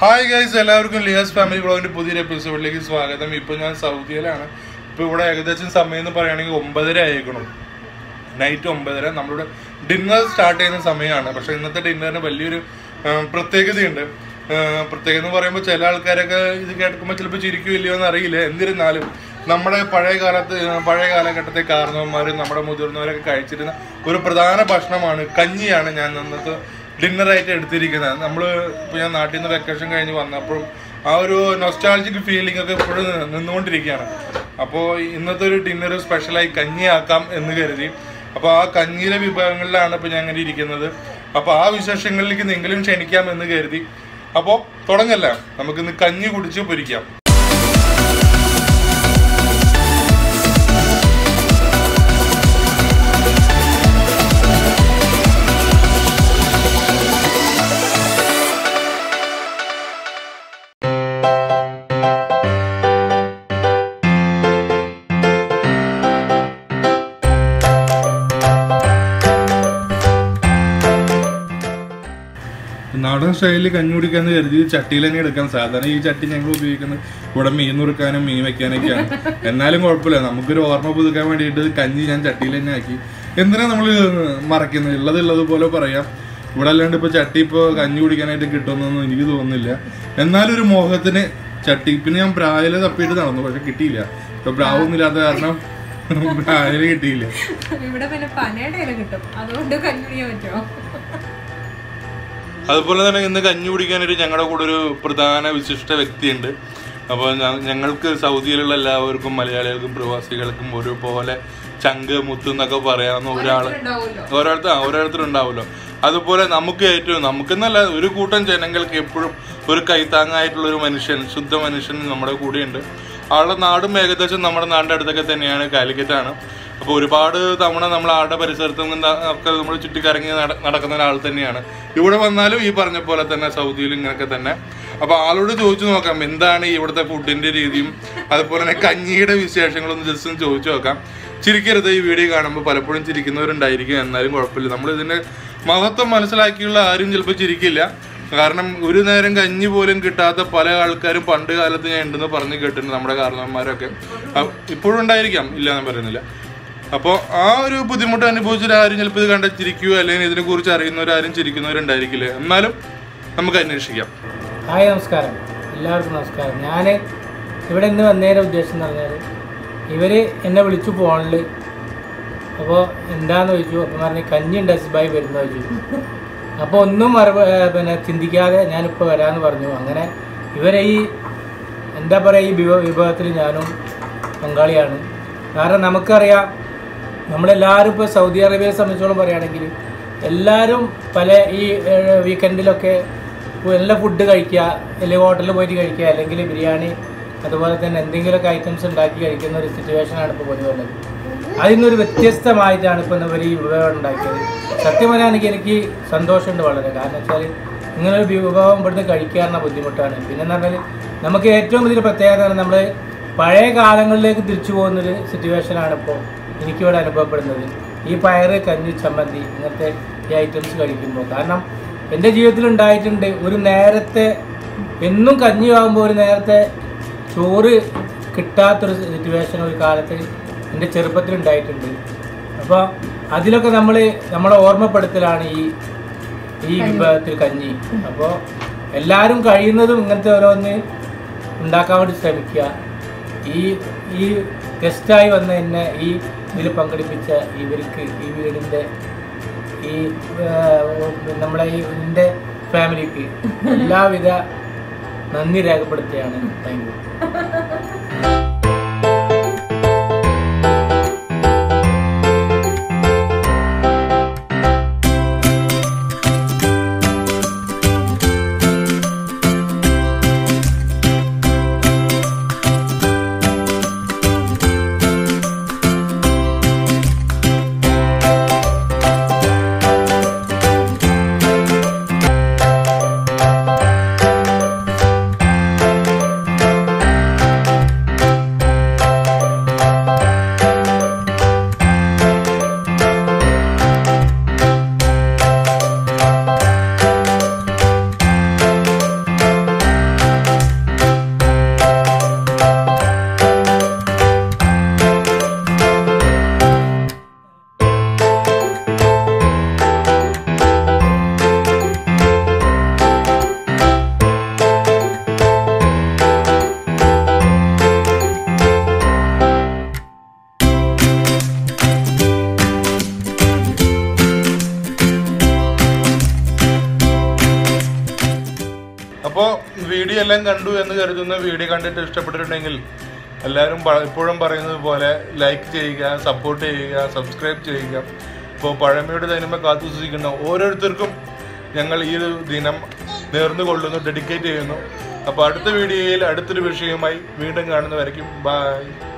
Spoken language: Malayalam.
ഹായ് ഗൈസ് എല്ലാവർക്കും ലിയാസ് ഫാമിലി ബ്ലോഗിന്റെ പുതിയൊരു എപ്പിസോഡിലേക്ക് സ്വാഗതം ഇപ്പൊ ഞാൻ സൗദിയിലാണ് ഇപ്പൊ ഇവിടെ ഏകദേശം സമയം എന്ന് പറയുകയാണെങ്കിൽ ഒമ്പതര ആയിരിക്കണം നൈറ്റ് ഒമ്പതര നമ്മളിവിടെ ഡിന്നർ സ്റ്റാർട്ട് ചെയ്യുന്ന സമയമാണ് പക്ഷെ ഇന്നത്തെ ഡിന്നറിന് വലിയൊരു ആ, പ്രത്യേകതയുണ്ട് ആ, പ്രത്യേകത എന്ന് പറയുമ്പോൾ ചില ആൾക്കാരൊക്കെ ഇത് കേൾക്കുമ്പോൾ ചിലപ്പോൾ ചിരിക്കും ഇല്ലയോ എന്ന് അറിയില്ല എന്നിരുന്നാലും നമ്മുടെ പഴയ കാലത്ത് ആ, പഴയ കാലഘട്ടത്തെ കാരണവന്മാരും നമ്മുടെ മുതിർന്നവരൊക്കെ കഴിച്ചിരുന്ന ഒരു പ്രധാന ഭക്ഷണമാണ് കഞ്ഞിയാണ് ഞാൻ ഇന്നത്തെ ഡിന്നറായിട്ട് എടുത്തിരിക്കുന്നത് നമ്മൾ ഇപ്പോൾ ഞാൻ നാട്ടിൽ നിന്ന് വെക്കേഷൻ കഴിഞ്ഞ് വന്നപ്പോഴും ആ ഒരു നൊസ്റ്റാൾജിക് ഫീലിംഗ് ഒക്കെ ഇപ്പോഴും നിന്നുകൊണ്ടിരിക്കുകയാണ് അപ്പോൾ ഇന്നത്തെ ഒരു ഡിന്നർ സ്പെഷ്യലായി കഞ്ഞിയാക്കാം എന്ന് കരുതി അപ്പോൾ ആ കഞ്ഞിയിലെ വിഭവങ്ങളിലാണ് ഇപ്പോൾ ഞാൻ അങ്ങനെ ഇരിക്കുന്നത് അപ്പോൾ ആ വിശേഷങ്ങളിലേക്ക് നിങ്ങളും ക്ഷണിക്കാം എന്ന് കരുതി അപ്പോൾ തുടങ്ങല്ല നമുക്കിന്ന് കഞ്ഞി കുടിച്ച് പൊരിക്കാം നാടൻ സ്റ്റൈലിൽ കഞ്ഞി കുടിക്കാന്ന് കരുതി ചട്ടിയിൽ തന്നെ എടുക്കാൻ സാധാരണ ഈ ചട്ടി ഞങ്ങൾ ഉപയോഗിക്കുന്നത് ഇവിടെ മീൻ നുറുക്കാനും മീൻ വെക്കാനൊക്കെയാണ് എന്നാലും കുഴപ്പമില്ല നമുക്കൊരു ഓർമ്മ പുതുക്കാൻ വേണ്ടിയിട്ട് കഞ്ഞി ഞാൻ ചട്ടിയിൽ തന്നെ ആക്കി എന്തിനാ നമ്മൾ മറക്കുന്നത് ഉള്ളത് ഉള്ളത് പോലെ പറയാം ഇവിടെ അല്ലാണ്ട് ഇപ്പൊ ചട്ടി ഇപ്പൊ കഞ്ഞി കുടിക്കാനായിട്ട് കിട്ടുമെന്നൊന്നും എനിക്ക് തോന്നുന്നില്ല എന്നാലും ഒരു മോഹത്തിന് ചട്ടി പിന്നെ ഞാൻ പ്രായല തപ്പിയിട്ട് നടന്നു പക്ഷെ കിട്ടിയില്ല ഇപ്പൊ പ്രാവൊന്നും ഇല്ലാത്ത കാരണം പ്രായല കിട്ടിയില്ല ഇവിടെ പിന്നെ പനയുടെ ഇല കിട്ടും അതുകൊണ്ട് കഞ്ഞുടിയാൻ പറ്റുമോ അതുപോലെ തന്നെ ഇന്ന് കഞ്ഞി കുടിക്കാനായിട്ട് ഞങ്ങളുടെ കൂടെ ഒരു പ്രധാന വിശിഷ്ട വ്യക്തിയുണ്ട് അപ്പോൾ ഞങ്ങൾക്ക് സൗദിയിലുള്ള എല്ലാവർക്കും മലയാളികൾക്കും പ്രവാസികൾക്കും ഒരുപോലെ ചങ്ക് മുത്ത് എന്നൊക്കെ പറയാവുന്ന ഒരാൾ ഉണ്ടാവുമല്ലോ ഓരോരുത്തർ ഓരോരുത്തരുണ്ടാവുമല്ലോ അതുപോലെ നമുക്ക് ഏറ്റവും നമുക്കെന്നല്ല ഒരു കൂട്ടം ജനങ്ങൾക്ക് എപ്പോഴും ഒരു കൈത്താങ്ങായിട്ടുള്ള ഒരു മനുഷ്യൻ ശുദ്ധ മനുഷ്യൻ നമ്മുടെ കൂടെയുണ്ട് ആളുടെ നാടും ഏകദേശം നമ്മുടെ നാടിൻ്റെ അടുത്തൊക്കെ തന്നെയാണ് കാലിക്കറ്റാണ് അപ്പോൾ ഒരുപാട് തവണ നമ്മൾ ആളുടെ പരിസരത്ത് നിന്ന് ഒക്കെ നമ്മൾ ചുറ്റിക്കറങ്ങി നട- നടക്കുന്ന ഒരാൾ തന്നെയാണ് ഇവിടെ വന്നാലും ഈ പറഞ്ഞ പോലെ തന്നെ സൗദിയിലും ഇങ്ങനെയൊക്കെ തന്നെ അപ്പോൾ ആളോട് ചോദിച്ചു നോക്കാം എന്താണ് ഈ ഇവിടുത്തെ ഫുഡിന്റെ രീതിയും അതുപോലെ തന്നെ കഞ്ഞിയുടെ വിശേഷങ്ങളൊന്ന് ജസ്റ്റ് ഒന്ന് ചോദിച്ചു നോക്കാം ചിരിക്കരുത് ഈ വീഡിയോ കാണുമ്പോൾ പലപ്പോഴും ചിരിക്കുന്നവരുണ്ടായിരിക്കും എന്നാലും കുഴപ്പമില്ല നമ്മൾ ഇതിന്റെ മഹത്വം മനസ്സിലാക്കിയുള്ള ആരും ചിലപ്പോൾ ചിരിക്കില്ല കാരണം ഒരു നേരം കഞ്ഞി പോലും കിട്ടാത്ത പല ആൾക്കാരും പണ്ട് കാലത്ത് ഞാൻ ഉണ്ടെന്ന് പറഞ്ഞു കേട്ടിട്ടുണ്ട് നമ്മുടെ കാരണവന്മാരൊക്കെ അ- ഇപ്പോഴും ഉണ്ടായിരിക്കാം ഇല്ല എന്ന് പറയുന്നില്ല അപ്പോൾ ആ ഒരു ബുദ്ധിമുട്ട് അനുഭവിച്ചിട്ട് ആരും ചിലപ്പോൾ ഇത് കണ്ട ചിരിക്കുകയോ അല്ലെങ്കിൽ ഇതിനെ കുറിച്ച് അറിയുന്നവരാരും ചിരിക്കുന്നവരുണ്ടായിരിക്കില്ല എന്നാലും നമുക്ക് അന്വേഷിക്കാം ഹായ് നമസ്കാരം എല്ലാവർക്കും നമസ്കാരം ഞാൻ ഇവിടെ ഇന്ന് വന്നതിൻ്റെ ഉദ്ദേശം എന്ന് പറഞ്ഞാൽ ഇവർ എന്നെ വിളിച്ചു ഫോണിൽ അപ്പോൾ എന്താന്ന് ചോദിച്ചു അപ്പം പറഞ്ഞ് കഞ്ഞി ഉണ്ട് അസ്ബായി വരുന്ന ചോദിച്ചു അപ്പോൾ ഒന്നും മറുപ ഏർ പിന്നെ ചിന്തിക്കാതെ ഞാനിപ്പോൾ വരാമെന്ന് പറഞ്ഞു അങ്ങനെ ഇവരെ ഈ എന്താ പറയുക ഈ വിഭവ വിഭവത്തിൽ ഞാനും പങ്കാളിയാണ് കാരണം നമുക്കറിയാം നമ്മളെല്ലാവരും ഇപ്പോൾ സൗദി അറേബ്യയെ സംബന്ധിച്ചോളം പറയുകയാണെങ്കിൽ എല്ലാവരും പല ഈ ഏഹ്, വീക്കെൻഡിലൊക്കെ നല്ല ഫുഡ് കഴിക്കുക അല്ലെങ്കിൽ ഹോട്ടലിൽ പോയിട്ട് കഴിക്കുക അല്ലെങ്കിൽ ബിരിയാണി അതുപോലെ തന്നെ എന്തെങ്കിലുമൊക്കെ ഐറ്റംസ് ഉണ്ടാക്കി കഴിക്കുന്ന ഒരു സിറ്റുവേഷനാണ് ഇപ്പോൾ പൊതുവുള്ളത് അതിൽ നിന്നൊരു വ്യത്യസ്തമായിട്ടാണ് ഇപ്പോൾ ഇവർ ഈ വിഭവം ഉണ്ടാക്കിയത് സത്യം പറയുകയാണെങ്കിൽ എനിക്ക് സന്തോഷമുണ്ട് വളരെ കാരണം വെച്ചാൽ ഇങ്ങനൊരു വിഭവം ഇവിടുന്ന് കഴിക്കാറുള്ള ബുദ്ധിമുട്ടാണ് പിന്നെ എന്ന് പറഞ്ഞാൽ നമുക്ക് ഏറ്റവും വലിയ പ്രത്യേകത നമ്മൾ പഴയ കാലങ്ങളിലേക്ക് തിരിച്ചു പോകുന്നൊരു സിറ്റുവേഷനാണ് ഇപ്പോൾ എനിക്കിവിടെ അനുഭവപ്പെടുന്നത് ഈ പയറ് കഞ്ഞി ചമ്മന്തി ഇങ്ങനത്തെ ഈ ഐറ്റംസ് കഴിക്കുമ്പോൾ കാരണം എൻ്റെ ജീവിതത്തിൽ ഉണ്ടായിട്ടുണ്ട് ഒരു നേരത്തെ എന്നും കഞ്ഞി ആകുമ്പോൾ ഒരു നേരത്തെ ചോറ് കിട്ടാത്തൊരു സിറ്റുവേഷൻ ഒരു കാലത്ത് എൻ്റെ ചെറുപ്പത്തിൽ ഉണ്ടായിട്ടുണ്ട് അപ്പോൾ അതിലൊക്കെ നമ്മൾ നമ്മളെ ഓർമ്മപ്പെടുത്തലാണ് ഈ ഈ വിഭവത്തിൽ കഞ്ഞി അപ്പോൾ എല്ലാവരും കഴിയുന്നതും ഇങ്ങനത്തെ ഓരോന്ന് ഉണ്ടാക്കാൻ വേണ്ടി ശ്രമിക്കുക ഈ ഈ ഗസ്റ്റായി വന്ന എന്നെ ഈ ഇതിൽ പങ്കെടുപ്പിച്ച ഇവർക്ക് ഈ വീടിൻ്റെ ഈ ആ, നമ്മളെ ഈ ഇതിൻ്റെ ഫാമിലിക്ക് എല്ലാവിധ നന്ദി രേഖപ്പെടുത്തുകയാണ് താങ്ക് യു അപ്പോൾ വീഡിയോ എല്ലാം കണ്ടു എന്ന് കരുതുന്ന വീഡിയോ കണ്ടിട്ട് ഇഷ്ടപ്പെട്ടിട്ടുണ്ടെങ്കിൽ എല്ലാവരും പ- എപ്പോഴും പറയുന്നത് പോലെ ലൈക്ക് ചെയ്യുക സപ്പോർട്ട് ചെയ്യുക സബ്സ്ക്രൈബ് ചെയ്യുക ഇപ്പോൾ പഴമയുടെ തനിമ കാത്തു സൂക്ഷിക്കുന്ന ഓരോരുത്തർക്കും ഞങ്ങൾ ഈ ഒരു ദിനം നേർന്നു കൊള്ളുന്നു ഡെഡിക്കേറ്റ് ചെയ്യുന്നു അപ്പോൾ അടുത്ത വീഡിയോയിൽ അടുത്തൊരു വിഷയവുമായി വീണ്ടും കാണുന്നവരേക്കും ബൈ